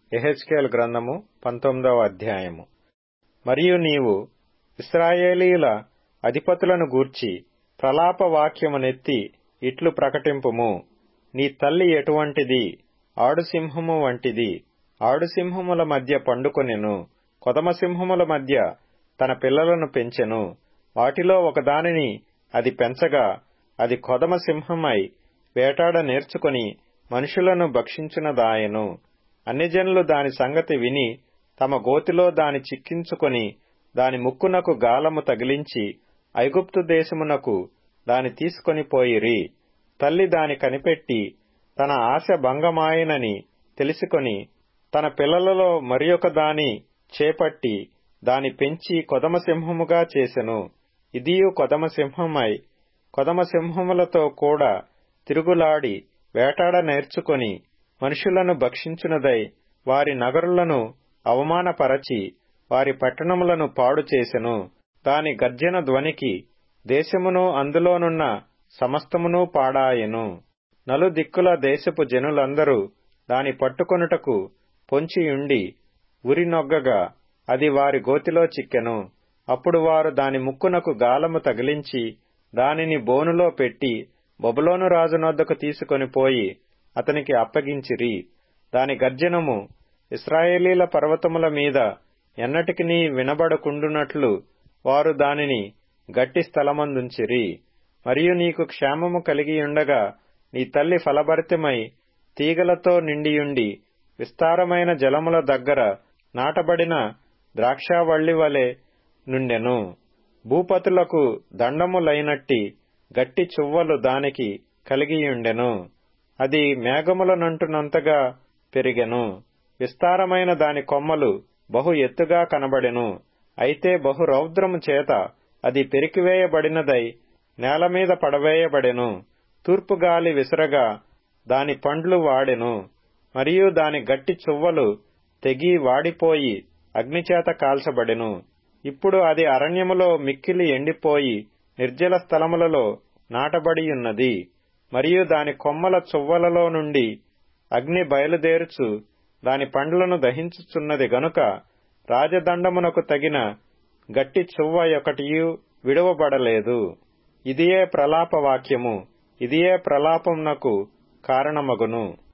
ఎహెచ్కేల్ గ్రంథము పంతొమ్మిదవ అధ్యాయము మరియు నీవు ఇస్రాయేలీల అధిపతులను గూర్చి ప్రలాప వాక్యమునెత్తి ఇట్లు ప్రకటింపుము నీ తల్లి ఎటువంటిది ఆడుసింహము వంటిది ఆడుసింహముల మధ్య పండుకొనెను కొదమసింహముల మధ్య తన పిల్లలను పెంచెను వాటిలో ఒకదానిని అది పెంచగా అది కొదమసింహమై వేటాడ నేర్చుకుని మనుషులను భక్షించునదాయెను అన్యజనులు దాని సంగతి విని తమ గోతిలో దాని చిక్కించుకొని దాని ముక్కునకు గాలము తగిలించి ఐగుప్తు దేశమునకు దాని తీసుకొని పోయిరి తల్లి దాని కనిపెట్టి తన ఆశ భంగమాయనని తెలుసుకొని తన పిల్లలలో మరియొక దాని చేపట్టి దాని పెంచి కొదమసింహముగా చేసెను ఇదియు కొదమసింహమై కొదమసింహములతో కూడా తిరుగులాడి వేటాడ నేర్చుకొని మనుషులను భక్షించునదై వారి నగరులను అవమానపరచి వారి పట్టణములను పాడు చేసెను దాని గర్జన ధ్వనికి దేశమును అందులోనున్న సమస్తమును పాడాయెను నలుదిక్కుల దేశపు జనులందరూ దాని పట్టుకొనుటకు పొంచియుండి ఉరినొగ్గగా అది వారి గోతిలో చిక్కెను అప్పుడు వారు దాని ముక్కునకు గాలము తగిలించి దానిని బోనులో పెట్టి బొబులోను రాజునొద్దకు తీసుకొని పోయి అతనికి అప్పగించిరి దాని గర్జనము ఇస్రాయేలీల పర్వతముల మీద ఎన్నటికినీ వినబడకుండునట్లు వారు దానిని గట్టి స్థలమందుంచిరి మరియు నీకు క్షేమము కలిగియుండగా నీ తల్లి ఫలభరితమై తీగలతో నిండియుండి విస్తారమైన జలముల దగ్గర నాటబడిన ద్రాక్షావళ్లి వలె నుండెను భూపతులకు దండములైనట్టి గట్టి చువ్వలు దానికి కలిగియుండెను అది మేఘములనంటునంతగా పెరిగెను విస్తారమైన దాని కొమ్మలు బహు ఎత్తుగా కనబడెను అయితే బహు రౌద్రము చేత అది పెరికివేయబడినదై నేలమీద పడవేయబడెను తూర్పుగాలి విసరగా దాని పండ్లు వాడెను మరియు దాని గట్టి చువ్వలు తెగి వాడిపోయి అగ్నిచేత కాల్చబడెను ఇప్పుడు అది అరణ్యములో మిక్కిలి ఎండిపోయి నిర్జల స్థలములలో నాటబడియున్నది మరియు దాని కొమ్మల చువ్వలలో నుండి అగ్ని బయలుదేరుచు దాని పండ్లను దహించుచున్నది గనుక రాజదండమునకు తగిన గట్టి చువ్వ ఒకటియు విడువబడలేదు ఇదియే ప్రలాప వాక్యము ఇదియే ప్రలాపమునకు కారణమగును